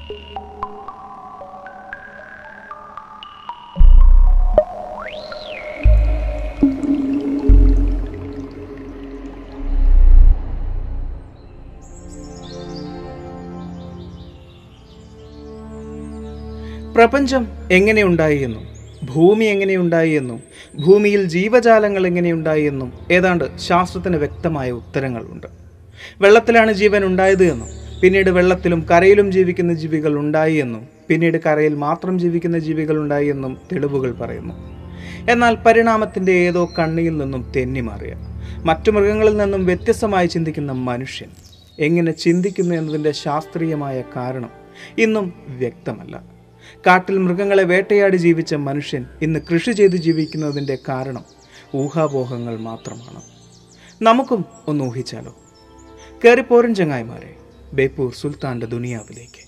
പ്രപഞ്ചം എങ്ങനെയുണ്ടായി എന്നും ഭൂമി എങ്ങനെയുണ്ടായി എന്നും ഭൂമിയിൽ ജീവജാലങ്ങൾ എങ്ങനെയുണ്ടായി എന്നും ഏതാണ്ട് ശാസ്ത്രത്തിന് വ്യക്തമായ ഉത്തരങ്ങളുണ്ട് വെള്ളത്തിലാണ് ജീവൻ ഉണ്ടായത് എന്നും പിന്നീട് വെള്ളത്തിലും കരയിലും ജീവിക്കുന്ന ജീവികൾ ഉണ്ടായി എന്നും പിന്നീട് കരയിൽ മാത്രം ജീവിക്കുന്ന ജീവികൾ ഉണ്ടായി എന്നും തെളിവുകൾ പറയുന്നു എന്നാൽ പരിണാമത്തിൻ്റെ ഏതോ കണ്ണിയിൽ നിന്നും തെന്നിമാറിയ മറ്റു മൃഗങ്ങളിൽ നിന്നും വ്യത്യസ്തമായി ചിന്തിക്കുന്ന മനുഷ്യൻ എങ്ങനെ ചിന്തിക്കുന്നു എന്നതിൻ്റെ ശാസ്ത്രീയമായ കാരണം ഇന്നും വ്യക്തമല്ല കാട്ടിൽ മൃഗങ്ങളെ വേട്ടയാടി ജീവിച്ച മനുഷ്യൻ ഇന്ന് കൃഷി ചെയ്ത് ജീവിക്കുന്നതിൻ്റെ കാരണം ഊഹാപോഹങ്ങൾ മാത്രമാണ് നമുക്കും ഒന്ന് ഊഹിച്ചാലോ കയറിപ്പോരൻ ചങ്ങായിമാരെ ബേപ്പൂർ സുൽത്താൻ്റെ ദുനിയാവിലേക്ക്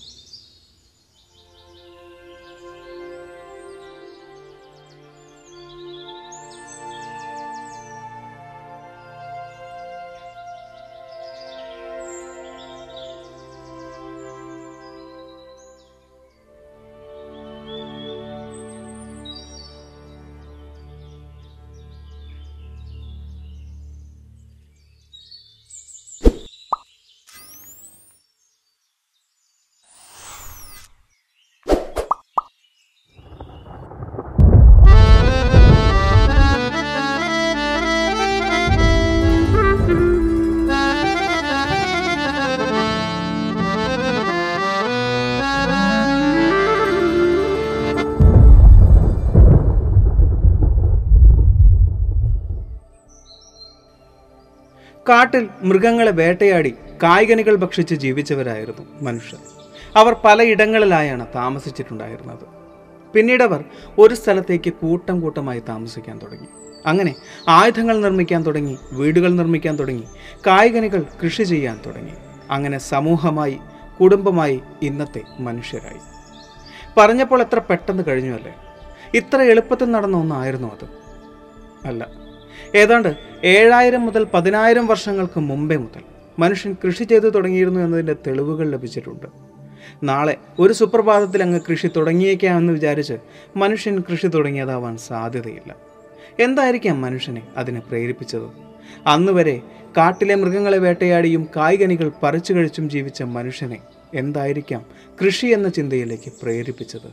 കാട്ടിൽ മൃഗങ്ങളെ വേട്ടയാടി കായ്കനികൾ ഭക്ഷിച്ച് ജീവിച്ചവരായിരുന്നു മനുഷ്യർ അവർ പലയിടങ്ങളിലായാണ് താമസിച്ചിട്ടുണ്ടായിരുന്നത് പിന്നീട് അവർ ഒരു സ്ഥലത്തേക്ക് കൂട്ടം കൂട്ടമായി താമസിക്കാൻ തുടങ്ങി അങ്ങനെ ആയുധങ്ങൾ നിർമ്മിക്കാൻ തുടങ്ങി വീടുകൾ നിർമ്മിക്കാൻ തുടങ്ങി കായ്കനികൾ കൃഷി ചെയ്യാൻ തുടങ്ങി അങ്ങനെ സമൂഹമായി കുടുംബമായി ഇന്നത്തെ മനുഷ്യരായി പറഞ്ഞപ്പോൾ എത്ര പെട്ടെന്ന് കഴിഞ്ഞു അല്ലേ ഇത്ര എളുപ്പത്തിൽ നടന്ന ഒന്നായിരുന്നു അത് അല്ല ഏതാണ്ട് ഏഴായിരം മുതൽ പതിനായിരം വർഷങ്ങൾക്ക് മുമ്പേ മുതൽ മനുഷ്യൻ കൃഷി ചെയ്തു തുടങ്ങിയിരുന്നു എന്നതിൻ്റെ തെളിവുകൾ ലഭിച്ചിട്ടുണ്ട് നാളെ ഒരു സുപ്രഭാതത്തിൽ അങ്ങ് കൃഷി തുടങ്ങിയേക്കാമെന്ന് വിചാരിച്ച് മനുഷ്യൻ കൃഷി തുടങ്ങിയതാവാൻ സാധ്യതയില്ല എന്തായിരിക്കാം മനുഷ്യനെ അതിനെ പ്രേരിപ്പിച്ചത് അന്ന് വരെ കാട്ടിലെ മൃഗങ്ങളെ വേട്ടയാടിയും കായ്കനികൾ പറിച്ചു കഴിച്ചും ജീവിച്ച മനുഷ്യനെ എന്തായിരിക്കാം കൃഷി എന്ന ചിന്തയിലേക്ക് പ്രേരിപ്പിച്ചത്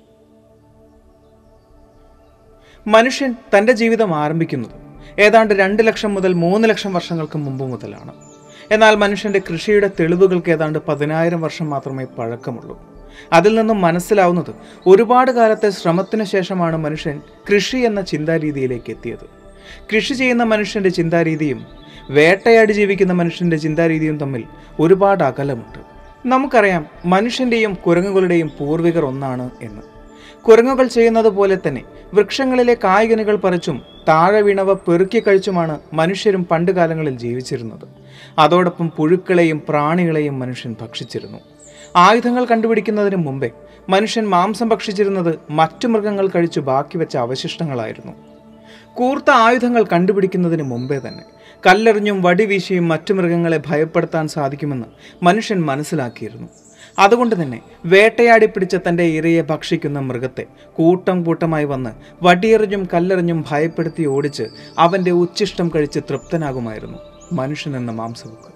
മനുഷ്യൻ തൻ്റെ ജീവിതം ആരംഭിക്കുന്നത് ഏതാണ്ട് രണ്ട് ലക്ഷം മുതൽ മൂന്ന് ലക്ഷം വർഷങ്ങൾക്ക് മുമ്പ് മുതലാണ് എന്നാൽ മനുഷ്യൻ്റെ കൃഷിയുടെ തെളിവുകൾക്ക് ഏതാണ്ട് പതിനായിരം വർഷം മാത്രമേ പഴക്കമുള്ളൂ അതിൽ നിന്നും മനസ്സിലാവുന്നത് ഒരുപാട് കാലത്തെ ശ്രമത്തിന് ശേഷമാണ് മനുഷ്യൻ കൃഷി എന്ന ചിന്താരീതിയിലേക്ക് എത്തിയത് കൃഷി ചെയ്യുന്ന മനുഷ്യൻ്റെ ചിന്താരീതിയും വേട്ടയാടി ജീവിക്കുന്ന മനുഷ്യൻ്റെ ചിന്താരീതിയും തമ്മിൽ ഒരുപാട് അകലമുണ്ട് നമുക്കറിയാം മനുഷ്യൻ്റെയും കുരങ്ങുകളുടെയും പൂർവികർ ഒന്നാണ് എന്ന് കുരങ്ങുകൾ ചെയ്യുന്നത് പോലെ തന്നെ വൃക്ഷങ്ങളിലെ കായ്കനികൾ പറിച്ചും താഴെ വീണവ പെറുക്കി കഴിച്ചുമാണ് മനുഷ്യരും പണ്ടുകാലങ്ങളിൽ ജീവിച്ചിരുന്നത് അതോടൊപ്പം പുഴുക്കളെയും പ്രാണികളെയും മനുഷ്യൻ ഭക്ഷിച്ചിരുന്നു ആയുധങ്ങൾ കണ്ടുപിടിക്കുന്നതിന് മുമ്പേ മനുഷ്യൻ മാംസം ഭക്ഷിച്ചിരുന്നത് മറ്റു മൃഗങ്ങൾ കഴിച്ചു ബാക്കി വെച്ച അവശിഷ്ടങ്ങളായിരുന്നു കൂർത്ത ആയുധങ്ങൾ കണ്ടുപിടിക്കുന്നതിന് മുമ്പേ തന്നെ കല്ലെറിഞ്ഞും വടിവീശിയും മറ്റു മൃഗങ്ങളെ ഭയപ്പെടുത്താൻ സാധിക്കുമെന്ന് മനുഷ്യൻ മനസ്സിലാക്കിയിരുന്നു അതുകൊണ്ട് തന്നെ വേട്ടയാടി പിടിച്ച തൻ്റെ ഇരയെ ഭക്ഷിക്കുന്ന മൃഗത്തെ കൂട്ടം കൂട്ടമായി വന്ന് വടിയെറിഞ്ഞും കല്ലെറിഞ്ഞും ഭയപ്പെടുത്തി ഓടിച്ച് അവൻ്റെ ഉച്ഛിഷ്ടം കഴിച്ച് തൃപ്തനാകുമായിരുന്നു മനുഷ്യൻ എന്ന മാംസബുക്ക്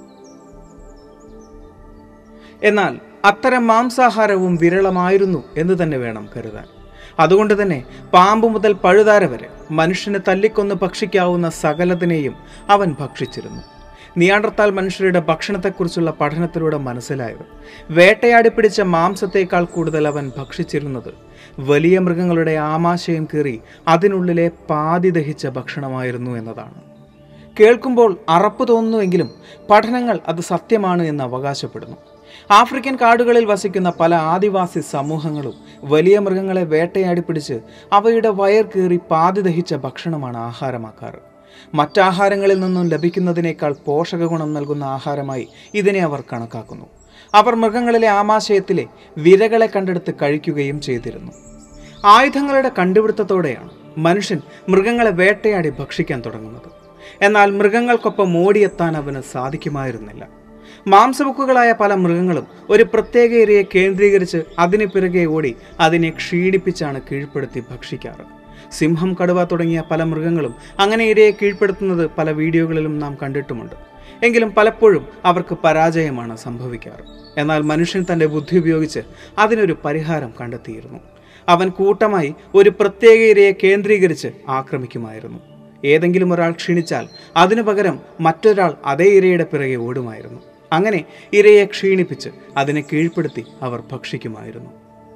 എന്നാൽ അത്തരം മാംസാഹാരവും വിരളമായിരുന്നു എന്ന് തന്നെ വേണം കരുതാൻ അതുകൊണ്ട് തന്നെ പാമ്പ് മുതൽ പഴുതാര വരെ മനുഷ്യനെ തല്ലിക്കൊന്ന് ഭക്ഷിക്കാവുന്ന സകലതിനെയും അവൻ ഭക്ഷിച്ചിരുന്നു നിയാണ്ടർത്താൽ മനുഷ്യരുടെ ഭക്ഷണത്തെക്കുറിച്ചുള്ള പഠനത്തിലൂടെ മനസ്സിലായത് വേട്ടയാടി പിടിച്ച മാംസത്തേക്കാൾ കൂടുതൽ അവൻ ഭക്ഷിച്ചിരുന്നത് വലിയ മൃഗങ്ങളുടെ ആമാശയം കീറി അതിനുള്ളിലെ പാതി ദഹിച്ച ഭക്ഷണമായിരുന്നു എന്നതാണ് കേൾക്കുമ്പോൾ അറപ്പ് തോന്നുന്നുവെങ്കിലും പഠനങ്ങൾ അത് സത്യമാണ് എന്ന് അവകാശപ്പെടുന്നു ആഫ്രിക്കൻ കാടുകളിൽ വസിക്കുന്ന പല ആദിവാസി സമൂഹങ്ങളും വലിയ മൃഗങ്ങളെ വേട്ടയാടി പിടിച്ച് അവയുടെ വയർ കീറി പാതി ദഹിച്ച ഭക്ഷണമാണ് ആഹാരമാക്കാറ് മറ്റാഹാരങ്ങളിൽ നിന്നും ലഭിക്കുന്നതിനേക്കാൾ പോഷക ഗുണം നൽകുന്ന ആഹാരമായി ഇതിനെ അവർ കണക്കാക്കുന്നു അവർ മൃഗങ്ങളിലെ ആമാശയത്തിലെ വിരകളെ കണ്ടെടുത്ത് കഴിക്കുകയും ചെയ്തിരുന്നു ആയുധങ്ങളുടെ കണ്ടുപിടുത്തത്തോടെയാണ് മനുഷ്യൻ മൃഗങ്ങളെ വേട്ടയാടി ഭക്ഷിക്കാൻ തുടങ്ങുന്നത് എന്നാൽ മൃഗങ്ങൾക്കൊപ്പം ഓടിയെത്താൻ അവന് സാധിക്കുമായിരുന്നില്ല മാംസബുക്കുകളായ പല മൃഗങ്ങളും ഒരു പ്രത്യേക ഇരയെ കേന്ദ്രീകരിച്ച് അതിന് പിറകെ ഓടി അതിനെ ക്ഷീണിപ്പിച്ചാണ് കീഴ്പ്പെടുത്തി ഭക്ഷിക്കാറ് സിംഹം കടുവ തുടങ്ങിയ പല മൃഗങ്ങളും അങ്ങനെ ഇരയെ കീഴ്പ്പെടുത്തുന്നത് പല വീഡിയോകളിലും നാം കണ്ടിട്ടുമുണ്ട് എങ്കിലും പലപ്പോഴും അവർക്ക് പരാജയമാണ് സംഭവിക്കാറ് എന്നാൽ മനുഷ്യൻ തൻ്റെ ബുദ്ധി ഉപയോഗിച്ച് അതിനൊരു പരിഹാരം കണ്ടെത്തിയിരുന്നു അവൻ കൂട്ടമായി ഒരു പ്രത്യേക ഇരയെ കേന്ദ്രീകരിച്ച് ആക്രമിക്കുമായിരുന്നു ഏതെങ്കിലും ഒരാൾ ക്ഷീണിച്ചാൽ അതിനു പകരം മറ്റൊരാൾ അതേ ഇരയുടെ പിറകെ ഓടുമായിരുന്നു അങ്ങനെ ഇരയെ ക്ഷീണിപ്പിച്ച് അതിനെ കീഴ്പ്പെടുത്തി അവർ ഭക്ഷിക്കുമായിരുന്നു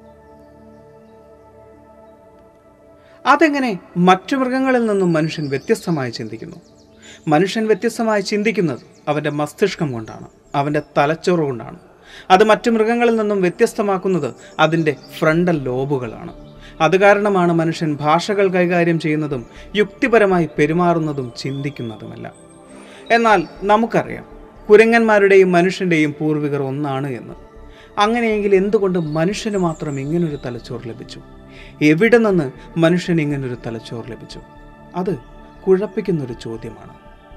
അതെങ്ങനെ മറ്റു മൃഗങ്ങളിൽ നിന്നും മനുഷ്യൻ വ്യത്യസ്തമായി ചിന്തിക്കുന്നു മനുഷ്യൻ വ്യത്യസ്തമായി ചിന്തിക്കുന്നത് അവൻ്റെ മസ്തിഷ്കം കൊണ്ടാണ് അവൻ്റെ തലച്ചോറ് കൊണ്ടാണ് അത് മറ്റു മൃഗങ്ങളിൽ നിന്നും വ്യത്യസ്തമാക്കുന്നത് അതിൻ്റെ ഫ്രണ്ടൽ ലോബുകളാണ് അത് കാരണമാണ് മനുഷ്യൻ ഭാഷകൾ കൈകാര്യം ചെയ്യുന്നതും യുക്തിപരമായി പെരുമാറുന്നതും ചിന്തിക്കുന്നതുമെല്ലാം എന്നാൽ നമുക്കറിയാം കുരങ്ങന്മാരുടെയും മനുഷ്യൻ്റെയും പൂർവികർ ഒന്നാണ് എന്ന് അങ്ങനെയെങ്കിൽ എന്തുകൊണ്ട് മനുഷ്യന് മാത്രം ഇങ്ങനൊരു തലച്ചോറ് ലഭിച്ചു എവിടെ നിന്ന് മനുഷ്യന് ഇങ്ങനൊരു തലച്ചോറ് ലഭിച്ചു അത് കുഴപ്പിക്കുന്നൊരു ചോദ്യമാണ്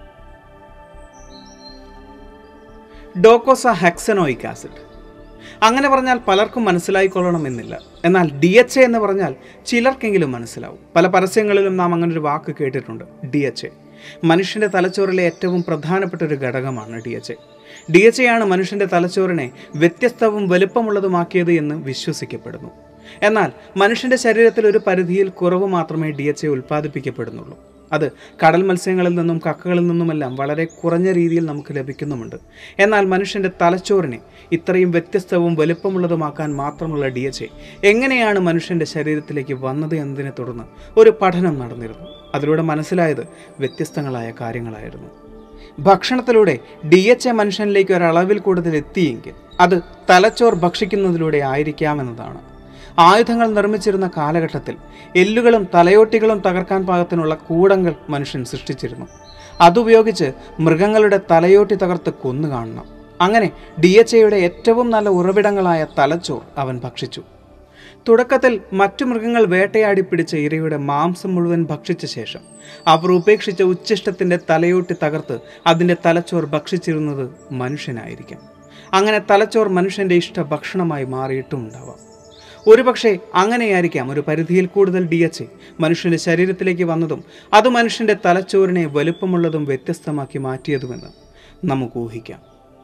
ഡോക്കോസ ഹെക്സനോയിക് ആസിഡ് അങ്ങനെ പറഞ്ഞാൽ പലർക്കും മനസ്സിലായിക്കൊള്ളണമെന്നില്ല എന്നാൽ ഡി എച്ച് എ എന്ന് പറഞ്ഞാൽ ചിലർക്കെങ്കിലും മനസ്സിലാവും പല പരസ്യങ്ങളിലും നാം അങ്ങനെ ഒരു വാക്ക് കേട്ടിട്ടുണ്ട് ഡി എച്ച് എ മനുഷ്യൻ്റെ തലച്ചോറിലെ ഏറ്റവും പ്രധാനപ്പെട്ട ഒരു ഘടകമാണ് D H A D H A ആണ് മനുഷ്യൻ്റെ തലച്ചോറിനെ വ്യത്യസ്തവും വലുപ്പമുള്ളതുമാക്കിയത് എന്ന് വിശ്വസിക്കപ്പെടുന്നു എന്നാൽ മനുഷ്യൻ്റെ ശരീരത്തിൽ ഒരു പരിധിയിൽ കുറവ് മാത്രമേ ഡി എച്ച് എ ഉൽപ്പാദിപ്പിക്കപ്പെടുന്നുള്ളൂ അത് കടൽ മത്സ്യങ്ങളിൽ നിന്നും കക്കകളിൽ നിന്നുമെല്ലാം വളരെ കുറഞ്ഞ രീതിയിൽ നമുക്ക് ലഭിക്കുന്നുമുണ്ട് എന്നാൽ മനുഷ്യൻ്റെ തലച്ചോറിനെ ഇത്രയും വ്യത്യസ്തവും വലുപ്പമുള്ളതുമാക്കാൻ മാത്രമുള്ള ഡി എച്ച് എ എങ്ങനെയാണ് മനുഷ്യൻ്റെ ശരീരത്തിലേക്ക് വന്നത് എന്നതിനെ തുടർന്ന് ഒരു പഠനം നടന്നിരുന്നു അതിലൂടെ മനസ്സിലായത് വ്യത്യസ്തങ്ങളായ കാര്യങ്ങളായിരുന്നു ഭക്ഷണത്തിലൂടെ ഡി എച്ച് എ മനുഷ്യനിലേക്ക് ഒരളവിൽ കൂടുതൽ എത്തിയെങ്കിൽ അത് തലച്ചോർ ഭക്ഷിക്കുന്നതിലൂടെ ആയിരിക്കാമെന്നതാണ് ആയുധങ്ങൾ നിർമ്മിച്ചിരുന്ന കാലഘട്ടത്തിൽ എല്ലുകളും തലയോട്ടികളും തകർക്കാൻ പാകത്തിനുള്ള കൂടങ്ങൾ മനുഷ്യൻ സൃഷ്ടിച്ചിരുന്നു അതുപയോഗിച്ച് മൃഗങ്ങളുടെ തലയോട്ടി തകർത്ത് കൊന്നു കാണണം അങ്ങനെ ഡി എച്ച് എയുടെ ഏറ്റവും നല്ല ഉറവിടങ്ങളായ തലച്ചോർ അവൻ ഭക്ഷിച്ചു തുടക്കത്തിൽ മറ്റു മൃഗങ്ങൾ വേട്ടയാടി പിടിച്ച ഇരയുടെ മാംസം മുഴുവൻ ഭക്ഷിച്ച ശേഷം അവർ ഉപേക്ഷിച്ച ഉച്ഛിഷ്ടത്തിന്റെ തലയോട്ടി തകർത്ത് അതിന്റെ തലച്ചോർ ഭക്ഷിച്ചിരുന്നത് മനുഷ്യനായിരിക്കാം അങ്ങനെ തലച്ചോർ മനുഷ്യന്റെ ഇഷ്ട ഭക്ഷണമായി മാറിയിട്ടുമുണ്ടാവാം ഒരുപക്ഷെ അങ്ങനെയായിരിക്കാം ഒരു പരിധിയിൽ കൂടുതൽ ഡി എച്ച് എ മനുഷ്യന്റെ ശരീരത്തിലേക്ക് വന്നതും അത് മനുഷ്യന്റെ തലച്ചോറിനെ വലുപ്പമുള്ളതും വ്യത്യസ്തമാക്കി മാറ്റിയതുമെന്ന് നമുക്ക് ഊഹിക്കാം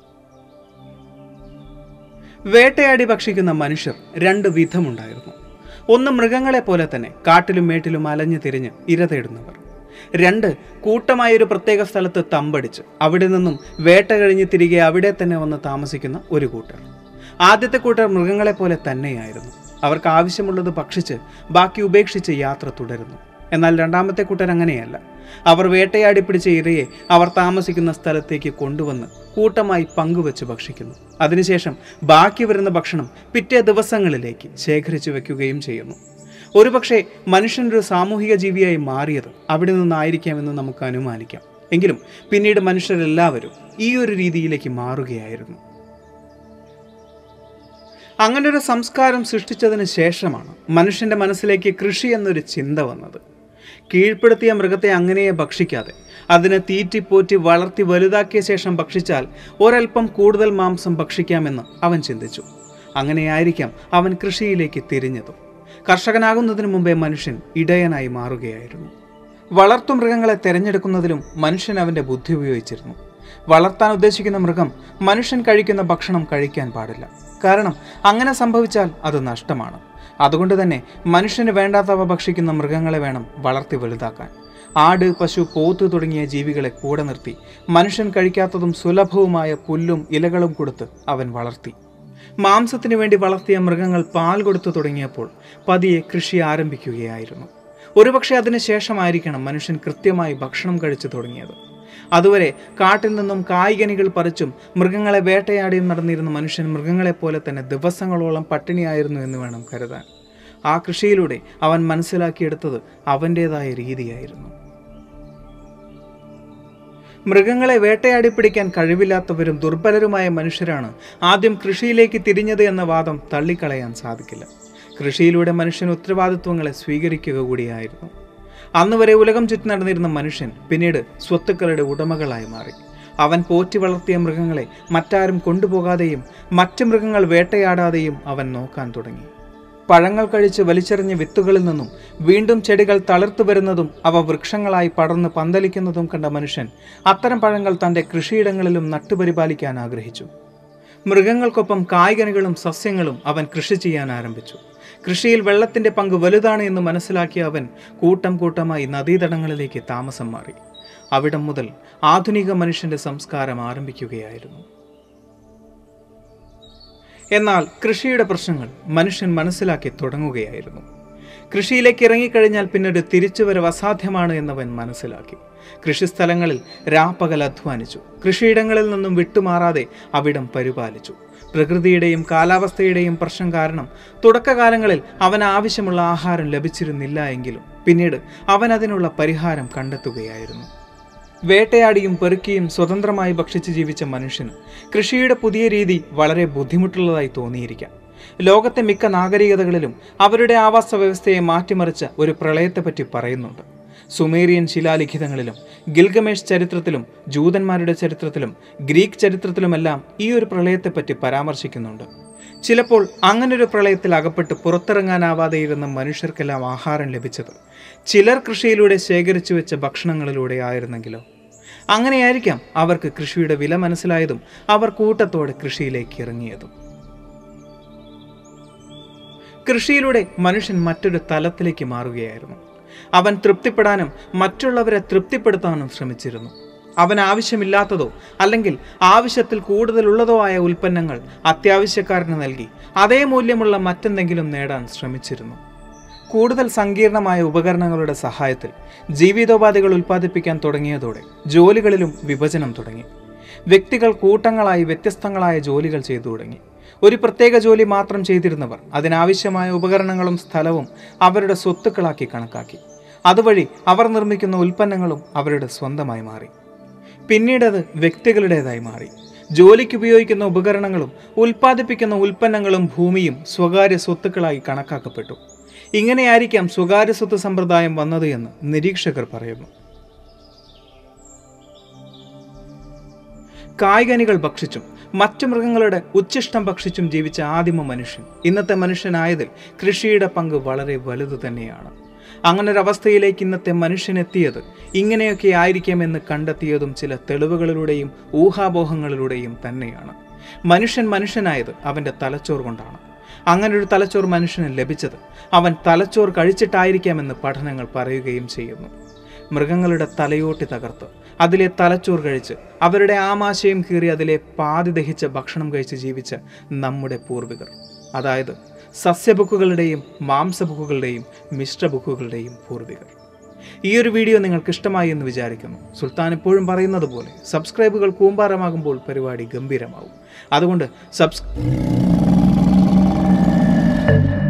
വേട്ടയാടി ഭക്ഷിക്കുന്ന മനുഷ്യർ രണ്ട് വിധമുണ്ടായിരുന്നു ഒന്ന് മൃഗങ്ങളെ പോലെ തന്നെ കാട്ടിലും മേട്ടിലും അലഞ്ഞു തിരിഞ്ഞ് ഇര തേടുന്നവർ രണ്ട് കൂട്ടമായ ഒരു പ്രത്യേക സ്ഥലത്ത് തമ്പടിച്ച് അവിടെ നിന്നും വേട്ട കഴിഞ്ഞ് തിരികെ അവിടെ തന്നെ വന്ന് താമസിക്കുന്ന ഒരു കൂട്ടർ ആദ്യത്തെ കൂട്ടർ മൃഗങ്ങളെ പോലെ തന്നെയായിരുന്നു അവർക്ക് ആവശ്യമുള്ളത് ഭക്ഷിച്ച് ബാക്കി ഉപേക്ഷിച്ച് യാത്ര തുടരുന്നു എന്നാൽ രണ്ടാമത്തെ കൂട്ടർ അങ്ങനെയല്ല അവർ വേട്ടയാടി പിടിച്ച ഇരയെ അവർ താമസിക്കുന്ന സ്ഥലത്തേക്ക് കൊണ്ടുവന്ന് കൂട്ടമായി പങ്കുവെച്ച് ഭക്ഷിക്കുന്നു അതിനുശേഷം ബാക്കി വരുന്ന ഭക്ഷണം പിറ്റേ ദിവസങ്ങളിലേക്ക് ശേഖരിച്ചു വെക്കുകയും ചെയ്യുന്നു ഒരുപക്ഷെ മനുഷ്യനൊരു സാമൂഹിക ജീവിയായി മാറിയത് അവിടെ നിന്നായിരിക്കാമെന്ന് നമുക്ക് അനുമാനിക്കാം എങ്കിലും പിന്നീട് മനുഷ്യരെല്ലാവരും ഈ ഒരു രീതിയിലേക്ക് മാറുകയായിരുന്നു അങ്ങനെ ഒരു സംസ്കാരം സൃഷ്ടിച്ചതിന് ശേഷമാണ് മനുഷ്യന്റെ മനസ്സിലേക്ക് കൃഷി എന്നൊരു ചിന്ത വന്നത് കീഴ്പ്പെടുത്തിയ മൃഗത്തെ അങ്ങനെയെ ഭക്ഷിക്കാതെ അതിനെ തീറ്റിപ്പോറ്റി വളർത്തി വലുതാക്കിയ ശേഷം ഭക്ഷിച്ചാൽ ഒരൽപ്പം കൂടുതൽ മാംസം ഭക്ഷിക്കാമെന്ന് അവൻ ചിന്തിച്ചു അങ്ങനെയായിരിക്കാം അവൻ കൃഷിയിലേക്ക് തിരിഞ്ഞതും കർഷകനാകുന്നതിന് മുമ്പേ മനുഷ്യൻ ഇടയനായി മാറുകയായിരുന്നു വളർത്തുമൃഗങ്ങളെ തിരഞ്ഞെടുക്കുന്നതിലും മനുഷ്യൻ അവൻ്റെ ബുദ്ധി ഉപയോഗിച്ചിരുന്നു വളർത്താൻ ഉദ്ദേശിക്കുന്ന മൃഗം മനുഷ്യൻ കഴിക്കുന്ന ഭക്ഷണം കഴിക്കാൻ പാടില്ല കാരണം അങ്ങനെ സംഭവിച്ചാൽ അത് നഷ്ടമാണ് അതുകൊണ്ട് തന്നെ മനുഷ്യന് വേണ്ടാത്തവ ഭക്ഷിക്കുന്ന മൃഗങ്ങളെ വേണം വളർത്തി വലുതാക്കാൻ ആട് പശു പോത്ത് തുടങ്ങിയ ജീവികളെ കൂടെ നിർത്തി മനുഷ്യൻ കഴിക്കാത്തതും സുലഭവുമായ പുല്ലും ഇലകളും കൊടുത്ത് അവൻ വളർത്തി മാംസത്തിനു വേണ്ടി വളർത്തിയ മൃഗങ്ങൾ പാൽ കൊടുത്തു തുടങ്ങിയപ്പോൾ പതിയെ കൃഷി ആരംഭിക്കുകയായിരുന്നു ഒരുപക്ഷെ അതിന് ശേഷമായിരിക്കണം മനുഷ്യൻ കൃത്യമായി ഭക്ഷണം കഴിച്ചു തുടങ്ങിയത് അതുവരെ കാട്ടിൽ നിന്നും കായികനികൾ പറിച്ചും മൃഗങ്ങളെ വേട്ടയാടിയും നടന്നിരുന്ന മനുഷ്യൻ മൃഗങ്ങളെപ്പോലെ തന്നെ ദിവസങ്ങളോളം പട്ടിണിയായിരുന്നു എന്ന് വേണം കരുതാൻ ആ കൃഷിയിലൂടെ അവൻ മനസ്സിലാക്കിയെടുത്തത് അവൻ്റേതായ രീതിയായിരുന്നു മൃഗങ്ങളെ വേട്ടയാടി പിടിക്കാൻ കഴിവില്ലാത്തവരും ദുർബലരുമായ മനുഷ്യരാണ് ആദ്യം കൃഷിയിലേക്ക് തിരിഞ്ഞത് എന്ന വാദം തള്ളിക്കളയാൻ സാധിക്കില്ല കൃഷിയിലൂടെ മനുഷ്യൻ ഉത്തരവാദിത്വങ്ങളെ സ്വീകരിക്കുക കൂടിയായിരുന്നു അന്ന് വരെ ഉലകം ചുറ്റി നടന്നിരുന്ന മനുഷ്യൻ പിന്നീട് സ്വത്തുക്കളുടെ ഉടമകളായി മാറി അവൻ പോറ്റി വളർത്തിയ മൃഗങ്ങളെ മറ്റാരും കൊണ്ടുപോകാതെയും മറ്റ് മൃഗങ്ങൾ വേട്ടയാടാതെയും അവൻ നോക്കാൻ തുടങ്ങി പഴങ്ങൾ കഴിച്ച് വലിച്ചെറിഞ്ഞ വിത്തുകളിൽ നിന്നും വീണ്ടും ചെടികൾ തളിർത്തു വരുന്നതും അവ വൃക്ഷങ്ങളായി പടർന്ന് പന്തലിക്കുന്നതും കണ്ട മനുഷ്യൻ അത്തരം പഴങ്ങൾ തൻ്റെ കൃഷിയിടങ്ങളിലും നട്ടുപരിപാലിക്കാൻ ആഗ്രഹിച്ചു മൃഗങ്ങൾക്കൊപ്പം കായ്കനികളും സസ്യങ്ങളും അവൻ കൃഷി ചെയ്യാൻ ആരംഭിച്ചു കൃഷിയിൽ വെള്ളത്തിന്റെ പങ്ക് വലുതാണ് എന്ന് മനസ്സിലാക്കിയ അവൻ കൂട്ടം കൂട്ടമായി നദീതടങ്ങളിലേക്ക് താമസം മാറി അവിടം മുതൽ ആധുനിക മനുഷ്യന്റെ സംസ്കാരം ആരംഭിക്കുകയായിരുന്നു എന്നാൽ കൃഷിയുടെ പ്രശ്നങ്ങൾ മനുഷ്യൻ മനസ്സിലാക്കി തുടങ്ങുകയായിരുന്നു കൃഷിയിലേക്ക് ഇറങ്ങിക്കഴിഞ്ഞാൽ പിന്നീട് തിരിച്ചുവരവ് അസാധ്യമാണ് എന്നവൻ മനസ്സിലാക്കി കൃഷിസ്ഥലങ്ങളിൽ രാപ്പകൽ അധ്വാനിച്ചു കൃഷിയിടങ്ങളിൽ നിന്നും വിട്ടുമാറാതെ അവിടം പരിപാലിച്ചു പ്രകൃതിയുടെയും കാലാവസ്ഥയുടെയും പ്രശ്നം കാരണം തുടക്കകാലങ്ങളിൽ അവൻ ആവശ്യമുള്ള ആഹാരം ലഭിച്ചിരുന്നില്ല എങ്കിലും പിന്നീട് അവൻ അതിനുള്ള പരിഹാരം കണ്ടെത്തുകയായിരുന്നു വേട്ടയാടിയും പെറുക്കിയും സ്വതന്ത്രമായി ഭക്ഷിച്ച് ജീവിച്ച മനുഷ്യന് കൃഷിയുടെ പുതിയ രീതി വളരെ ബുദ്ധിമുട്ടുള്ളതായി തോന്നിയിരിക്കാം ലോകത്തെ മിക്ക നാഗരികതകളിലും അവരുടെ ആവാസ വ്യവസ്ഥയെ മാറ്റിമറിച്ച ഒരു പ്രളയത്തെപ്പറ്റി പറയുന്നുണ്ട് സുമേറിയൻ ശിലാലിഖിതങ്ങളിലും ഗിൽഗമേഷ് ചരിത്രത്തിലും ജൂതന്മാരുടെ ചരിത്രത്തിലും ഗ്രീക്ക് ചരിത്രത്തിലുമെല്ലാം ഈ ഒരു പ്രളയത്തെപ്പറ്റി പരാമർശിക്കുന്നുണ്ട് ചിലപ്പോൾ അങ്ങനൊരു പ്രളയത്തിൽ അകപ്പെട്ട് പുറത്തിറങ്ങാനാവാതെ ഇരുന്ന മനുഷ്യർക്കെല്ലാം ആഹാരം ലഭിച്ചത് ചിലർ കൃഷിയിലൂടെ ശേഖരിച്ചു വെച്ച ഭക്ഷണങ്ങളിലൂടെ ആയിരുന്നെങ്കിലോ അങ്ങനെയായിരിക്കാം അവർക്ക് കൃഷിയുടെ വില മനസ്സിലായതും അവർ കൂട്ടത്തോടെ കൃഷിയിലേക്ക് ഇറങ്ങിയതും കൃഷിയിലൂടെ മനുഷ്യൻ മറ്റൊരു തലത്തിലേക്ക് മാറുകയായിരുന്നു അവൻ തൃപ്തിപ്പെടാനും മറ്റുള്ളവരെ തൃപ്തിപ്പെടുത്താനും ശ്രമിച്ചിരുന്നു അവൻ ആവശ്യമില്ലാത്തതോ അല്ലെങ്കിൽ ആവശ്യത്തിൽ കൂടുതലുള്ളതോ ആയ ഉൽപ്പന്നങ്ങൾ അത്യാവശ്യക്കാരന് നൽകി അതേ മൂല്യമുള്ള മറ്റെന്തെങ്കിലും നേടാൻ ശ്രമിച്ചിരുന്നു കൂടുതൽ സങ്കീർണമായ ഉപകരണങ്ങളുടെ സഹായത്തിൽ ജീവിതോപാധികൾ ഉൽപ്പാദിപ്പിക്കാൻ തുടങ്ങിയതോടെ ജോലികളിലും വിഭജനം തുടങ്ങി വ്യക്തികൾ കൂട്ടങ്ങളായി വ്യത്യസ്തങ്ങളായ ജോലികൾ ചെയ്തു തുടങ്ങി ഒരു പ്രത്യേക ജോലി മാത്രം ചെയ്തിരുന്നവർ അതിനാവശ്യമായ ഉപകരണങ്ങളും സ്ഥലവും അവരുടെ സ്വത്തുക്കളാക്കി കണക്കാക്കി അതുവഴി അവർ നിർമ്മിക്കുന്ന ഉൽപ്പന്നങ്ങളും അവരുടെ സ്വന്തമായി മാറി പിന്നീടത് വ്യക്തികളുടേതായി മാറി ജോലിക്ക് ഉപയോഗിക്കുന്ന ഉപകരണങ്ങളും ഉൽപ്പാദിപ്പിക്കുന്ന ഉൽപ്പന്നങ്ങളും ഭൂമിയും സ്വകാര്യ സ്വത്തുക്കളായി കണക്കാക്കപ്പെട്ടു ഇങ്ങനെയായിരിക്കാം സ്വകാര്യ സ്വത്ത് സമ്പ്രദായം വന്നത് എന്ന് നിരീക്ഷകർ പറയുന്നു കായ്കനികൾ ഭക്ഷിച്ചും മറ്റു മൃഗങ്ങളുടെ ഉച്ഛിഷ്ടം ഭക്ഷിച്ചും ജീവിച്ച ആദിമ മനുഷ്യൻ ഇന്നത്തെ മനുഷ്യനായതിൽ കൃഷിയുടെ പങ്ക് വളരെ വലുത് തന്നെയാണ് അങ്ങനൊരവസ്ഥയിലേക്ക് ഇന്നത്തെ മനുഷ്യനെത്തിയത് ഇങ്ങനെയൊക്കെ ആയിരിക്കാമെന്ന് കണ്ടെത്തിയതും ചില തെളിവുകളിലൂടെയും ഊഹാപോഹങ്ങളിലൂടെയും തന്നെയാണ് മനുഷ്യൻ മനുഷ്യനായത് അവൻ്റെ തലച്ചോർ കൊണ്ടാണ് അങ്ങനൊരു തലച്ചോർ മനുഷ്യന് ലഭിച്ചത് അവൻ തലച്ചോർ കഴിച്ചിട്ടായിരിക്കാമെന്ന് പഠനങ്ങൾ പറയുകയും ചെയ്യുന്നു മൃഗങ്ങളുടെ തലയോട്ടി തകർത്ത് അതിലെ തലച്ചോർ കഴിച്ച് അവരുടെ ആമാശയം കീറി അതിലെ പാതി ദഹിച്ച ഭക്ഷണം കഴിച്ച് ജീവിച്ച നമ്മുടെ പൂർവികർ അതായത് സസ്യബുക്കുകളുടെയും മാംസബുക്കുകളുടെയും മിശ്രബുക്കുകളുടെയും പൂർവികർ ഈ ഒരു വീഡിയോ നിങ്ങൾക്ക് ഇഷ്ടമായി എന്ന് വിചാരിക്കുന്നു സുൽത്താൻ എപ്പോഴും പറയുന്നത് പോലെ സബ്സ്ക്രൈബുകൾ കൂമ്പാരമാകുമ്പോൾ പരിപാടി ഗംഭീരമാവും അതുകൊണ്ട് സബ്സ്